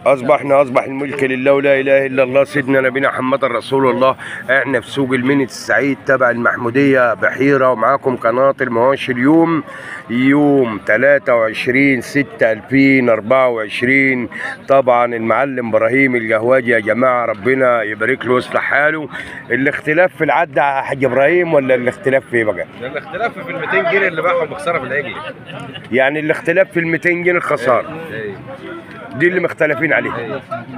اصبحنا اصبح الملك لله ولا اله الا الله سيدنا نبينا محمد رسول الله احنا في سوق المنت السعيد تبع المحموديه بحيره ومعاكم قناه المواشي اليوم يوم 23 6 2024 طبعا المعلم ابراهيم القهواجي يا جماعه ربنا يبارك له ويصلح حاله الاختلاف في العد يا حاج ابراهيم ولا الاختلاف في ايه بقى؟ ده الاختلاف في ال 200 جنيه اللي باعهم بخساره في العجل يعني الاختلاف في ال 200 جنيه الخساره ايه دي اللي مختلفين عليها ايه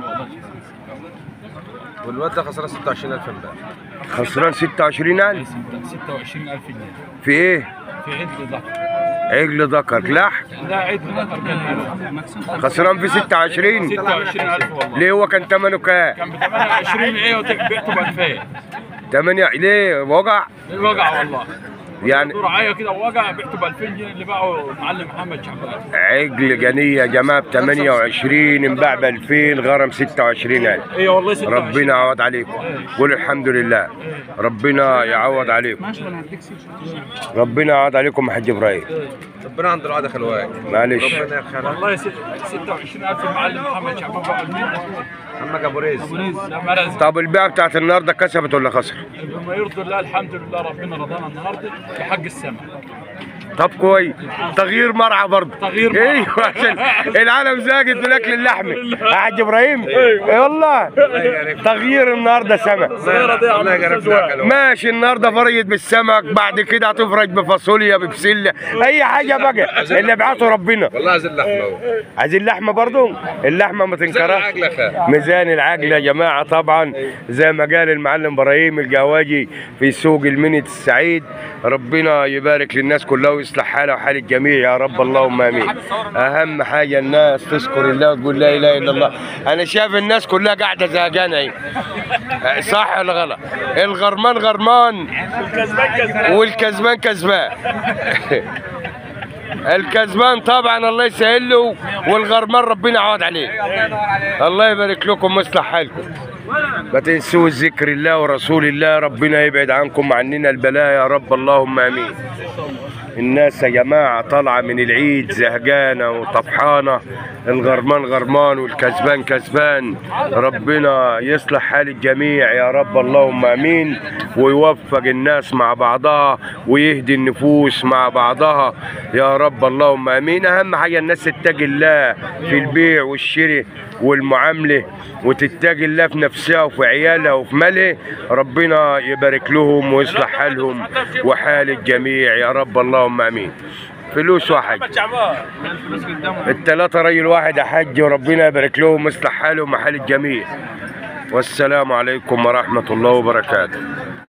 والواد ده خسران 26000 امبارح خسران 26000 26000 جنيه في ايه؟ في عيد ذكر عجل ذكر لح لا عيد ذكر كان خسران في 26 26000 والله ليه هو كان ثمنه كام؟ كان ب 28 ايه وبعته ب 2000 8 ليه وقع وقع والله يعني دور عليا كده وقع بعته ب 2000 جنيه اللي باعه المعلم محمد شعبان عجل جنيه يا جماعه ب 28 انباع ب 2000 غرم 26000 ايه والله 26 ربنا يعوض عليكم قول الحمد لله ربنا يعوض عليكم ربنا يعوض عليكم يا حاج ابراهيم ربنا عند الواد خلواك معلش ربنا يخليك والله ست- 26000 المعلم محمد شعبان باعه لمين؟ عمك ابو ريز ابو نيز لما رزق طب البيعه بتاعت النهارده كسبت ولا خسر؟ بما يرضي الله الحمد لله ربنا رضانا النهارده بحق السماء طب كويس تغيير مرعى برضه تغيير مرعى. ايوه عشان العالم زاجت من اكل اللحمه يا حاج ابراهيم أيوة. اي والله تغيير النهارده سمك صغيرة دي يا عم الله يجرب أستاذ وائل. لك ماشي النهارده فرجت بالسمك بعد كده هتفرج بفاصوليا ببسله اي حاجه بقى اللي بعته ربنا والله عايز اللحمه اهو عايزين لحمه برضو اللحمه ما تنكرهش العجلة خير. ميزان العجل يا جماعه طبعا زي ما قال المعلم ابراهيم الجواجي في سوق المنت السعيد ربنا يبارك للناس كلها ويصلح حالها وحال الجميع يا رب اللهم امين اهم حاجه الناس تذكر الله وتقول لا اله الا الله انا شايف الناس كلها قاعده زهقانه اهي صح ولا غلط الغرمان غرمان والكسبان كسبان الكسبان طبعا الله يسهل له والغرمان ربنا يعوض عليه الله يبارك لكم ويصلح حالكم ما تنسوش ذكر الله ورسول الله ربنا يبعد عنكم عننا البلاء يا رب اللهم امين الناس يا جماعة طالعة من العيد زهقانة وطفحانة الغرمان غرمان والكسبان كسبان ربنا يصلح حال الجميع يا رب اللهم امين ويوفق الناس مع بعضها ويهدي النفوس مع بعضها يا رب اللهم امين اهم حاجة الناس تتقي الله في البيع والشراء والمعاملة وتتقي الله في نفسها وفي عيالها وفي مالها ربنا يبارك لهم ويصلح حالهم وحال الجميع يا رب اللهم امين فلوس واحد محمد شعبان الفلوس قدامه التلاتة رجل واحد يا حج وربنا يبارك لهم ويصلح حالهم وحال الجميع والسلام عليكم ورحمة الله وبركاته